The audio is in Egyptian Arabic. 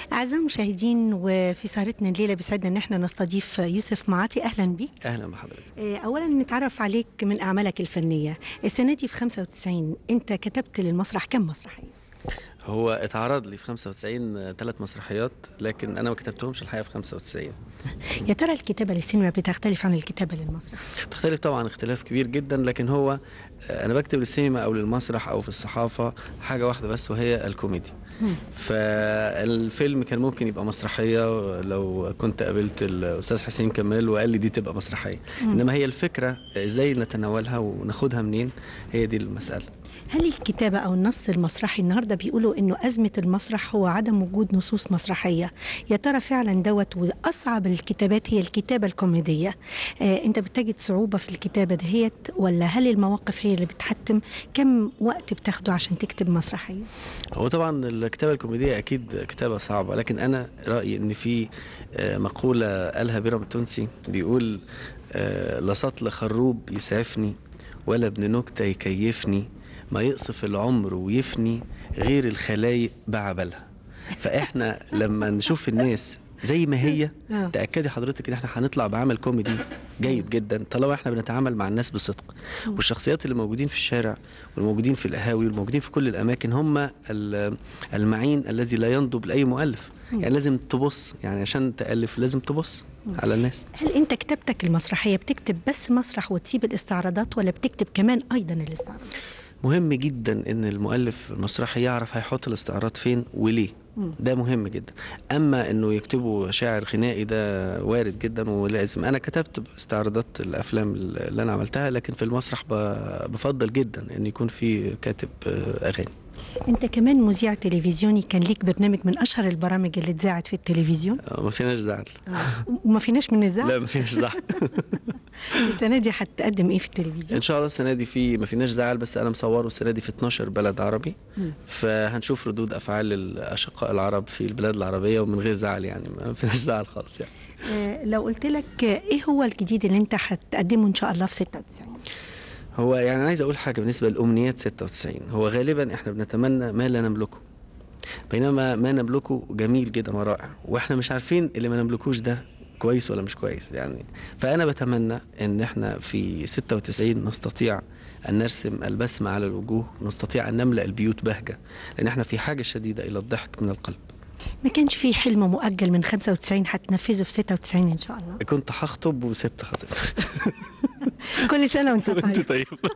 أعزائي المشاهدين وفي سهرتنا الليلة بيسعدنا إن احنا نستضيف يوسف معاطي أهلا بيك اهلا بحضرتك آه، أولا نتعرف عليك من أعمالك الفنية السنة دي في 95 أنت كتبت للمسرح كم مسرحية؟ هو اتعرض لي في 95 ثلاث مسرحيات لكن انا ما كتبتهمش الحقيقه في 95 يا ترى الكتابة للسينما بتختلف عن الكتابة للمسرح؟ بتختلف طبعا اختلاف كبير جدا لكن هو آه، انا بكتب للسينما او للمسرح او في الصحافه حاجه واحده بس وهي الكوميدي مم. فالفيلم كان ممكن يبقى مسرحيه لو كنت قابلت الاستاذ حسين كمال وقال لي دي تبقى مسرحيه مم. انما هي الفكره ازاي نتناولها وناخدها منين هي دي المساله هل الكتابة أو النص المسرحي النهاردة بيقولوا إنه أزمة المسرح هو عدم وجود نصوص مسرحية يا ترى فعلا دوت وأصعب الكتابات هي الكتابة الكوميدية آه أنت بتجد صعوبة في الكتابة دهيت ولا هل المواقف هي اللي بتحتم كم وقت بتاخده عشان تكتب مسرحية هو طبعا الكتابة الكوميدية أكيد كتابة صعبة لكن أنا رأيي إن في آه، مقولة قالها بيرام التونسي بيقول آه، لا سطل خروب يسعفني ولا ابن نكتة يكيفني ما يقصف العمر ويفني غير الخلايق بعبلها فإحنا لما نشوف الناس زي ما هي آه. تأكدي حضرتك إن إحنا هنطلع بعمل كوميدي جيد جدا طالما إحنا بنتعامل مع الناس بصدق والشخصيات اللي موجودين في الشارع والموجودين في القهاوي والموجودين في كل الاماكن هم ال- المعين الذي لا ينضب لاي مؤلف يعني لازم تبص يعني عشان تالف لازم تبص على الناس هل أنت كتابتك المسرحية بتكتب بس مسرح وتسيب الاستعراضات ولا بتكتب كمان أيضا الاستعراضات مهم جدا ان المؤلف المسرحي يعرف هيحط الاستعارات فين وليه مم. ده مهم جدا اما انه يكتبوا شاعر غنائي ده وارد جدا ولازم انا كتبت استعراضات الافلام اللي انا عملتها لكن في المسرح ب- بفضل جدا ان يكون في كاتب آه، اغاني أنت كمان مذيع تلفزيوني كان ليك برنامج من أشهر البرامج اللي اتذاعت في التلفزيون آه، ما فيناش زعل وما فيناش من الزعل لا ما فيناش زعل السنة دي هتقدم ايه في التلفزيون؟ ان شاء الله السنه دي في ما فيناش زعل بس انا مصوره السنه دي في 12 بلد عربي مم. فهنشوف ردود افعال الاشقاء العرب في البلاد العربيه ومن غير زعل يعني ما فيناش زعل خالص يعني آه لو قلت لك آه، ايه هو الجديد اللي انت هتقدمه ان شاء الله في 96 هو يعني انا عايز اقول حاجه بالنسبه لامنيات 96 هو غالبا احنا بنتمنى ما لا نملكه بينما ما نملكه جميل جدا ورائع واحنا مش عارفين اللي ما نملكوش ده كويس ولا مش كويس يعني فانا بتمنى ان احنا في 96 نستطيع ان نرسم البسمه على الوجوه نستطيع ان نملا البيوت بهجه لان احنا في حاجه شديده الى الضحك من القلب ما كانش في حلم مؤجل من 95 هتنفذه في 96 ان شاء الله كنت هخطب وسبت خطيبتي كل سنه وانت وانت طيب طيب